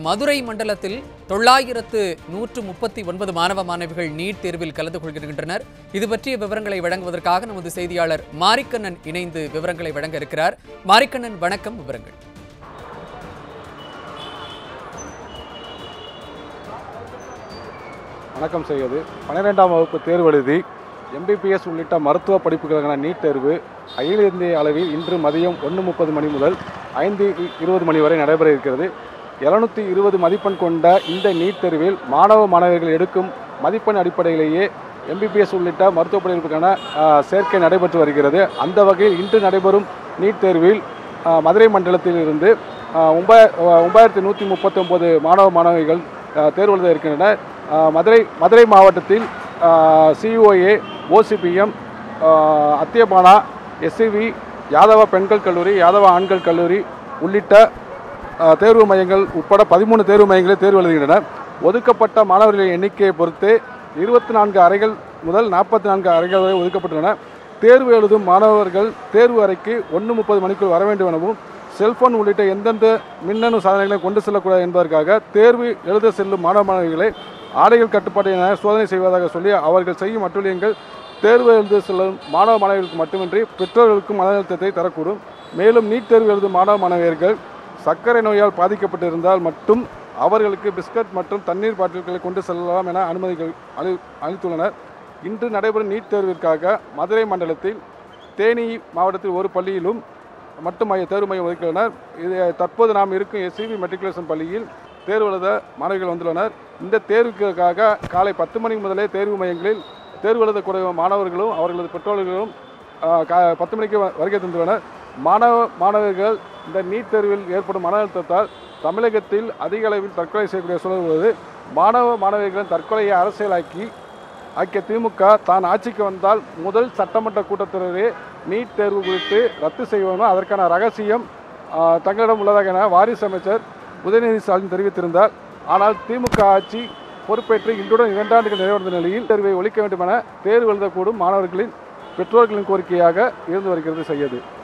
மதுரை மண்டலத்தில் தொள்ளாயிரத்து நூற்று முப்பத்தி ஒன்பது மாணவ மாணவிகள் நீட் தேர்வில் கலந்து கொள்கின்றனர் இது பற்றிய விவரங்களை வழங்குவதற்காக நமது செய்தியாளர் மாரிக்கண்ணன் இணைந்து விவரங்களை வழங்க இருக்கிறார் மாரிக்கண்ணன் வணக்கம் விவரங்கள் வணக்கம் செய்வது பன்னிரெண்டாம் வகுப்பு தேர்வு எழுதி எம்பிபிஎஸ் உள்ளிட்ட மருத்துவ படிப்புகளுக்கான நீட் தேர்வு அகில இந்திய அளவில் இன்று மதியம் ஒன்று முப்பது மணி முதல் ஐந்து இ- இருபது மணி வரை நடைபெற இருக்கிறது இருநூத்தி இருபது மதிப்பெண் கொண்ட இந்த நீட் தேர்வில் மாணவ மாணவர்கள் எடுக்கும் மதிப்பெண் அடிப்படையிலேயே எம்பிபிஎஸ் உள்ளிட்ட மருத்துவ படிப்புக்கான ஆ, சேர்க்கை நடைபெற்று வருகிறது அந்த வகையில் இன்று நடைபெறும் நீட் தேர்வில் ஆ, மதுரை மண்டலத்திலிருந்து ஆ, ஒன்பா- ஒன்பதாயிரத்தி நூற்றி முப்பத்தொம்போது மாணவ மாணவிகள் ஆ, தேர்வு எழுத இருக்கின்றனர் ஆ, மதுரை மதுரை மாவட்டத்தில் சிஓஏ ஓசிபிஎம் அத்தியபானா எஸ்சிவி யாதவ பெண்கள் கல்லூரி யாதவ ஆண்கள் கல்லூரி உள்ளிட்ட ஆ, தேர்வு மையங்கள் உட்பட பதிமூணு தேர்வு மையங்களில் தேர்வு எழுதுகின்றன ஒதுக்கப்பட்ட மாணவர்களின் எண்ணிக்கையை பொறுத்து இருபத்தி நான்கு அறைகள் முதல் நாற்பத்தி நான்கு அறைகள் வரை ஒதுக்கப்பட்டுள்ளன தேர்வு எழுதும் மாணவர்கள் தேர்வு அறைக்கு ஒன்று முப்பது மணிக்குள் வர வேண்டும் எனவும் செல்போன் உள்ளிட்ட எந்தெந்த மின்னணு சாதனங்களை கொண்டு செல்லக்கூடாது என்பதற்காக தேர்வு எழுத செல்லும் மாணவ மாணவிகளை ஆடைகள் கட்டுப்பாடு என சோதனை செய்வதாக சொல்லி அவர்கள் செய்யும் அட்டூழியங்கள் தேர்வு எழுத செல்லும் மாணவ மாணவிகளுக்கு மட்டுமின்றி பெற்றோர்களுக்கும் மன அழுத்தத்தை தரக்கூடும் மேலும் நீட் தேர்வு எழுதும் மாணவ மாணவியர்கள் சர்க்கரை நோயால் பாதிக்கப்பட்டிருந்தால் மட்டும் அவர்களுக்கு பிஸ்கட் மற்றும் தண்ணீர் பாட்டில்களை கொண்டு செல்லலாம் என அனுமதிகள் அளி அளித்துள்ளனர் இன்று நடைபெறும் நீட் தேர்விற்காக மதுரை மண்டலத்தில் தேனி மாவட்டத்தில் ஒரு பள்ளியிலும் மட்டும் மைய தேர்வு மையம் ஒதுக்கியுள்ளனர் இது தற்போது நாம் இருக்கும் எஸ்சிபி மெட்ரிகுலேஷன் பள்ளியில் தேர்வு எழுத மாணவிகள் வந்துள்ளனர் இந்த தேர்வுக்காக காலை பத்து மணி முதலே தேர்வு மையங்களில் தேர்வு எழுதக்கூடிய மாணவர்களும் அவர்களது பெற்றோர்களும் ஆஹ், கா- பத்து மணிக்கு வ- வருகை தந்துள்ளனர் மாணவ மாணவர்கள் இந்த நீட் தேர்வில் ஏற்படும் மன அழுத்தத்தால் தமிழகத்தில் அதிக அளவில் தற்கொலை செய்யக்கூடிய சூழல் உள்ளது மாணவ மாணவிகளின் தற்கொலையை அரசியலாக்கி ஆக்கிய திமுக தான் ஆட்சிக்கு வந்தால் முதல் சட்டமன்ற கூட்டத்தொடரே நீட் தேர்வு குறித்து ரத்து செய்வோம் அதற்கான ரகசியம் ஆஹ், தங்களிடம் உள்ளதாக என வாரிசு அமைச்சர் உதயநிதி ஸ்டாலின் தெரிவித்திருந்தார் ஆனால் திமுக ஆட்சி பொறுப்பேற்று இன்றுடன் இரண்டாண்டுகள் நிறைவடைந்த நிலையில் தேர்வை ஒழிக்க வேண்டும் என தேர்வு எழுதக்கூடும் மாணவர்களின் பெற்றோர்களின் கோரிக்கையாக இருந்து வருகிறது செய்யது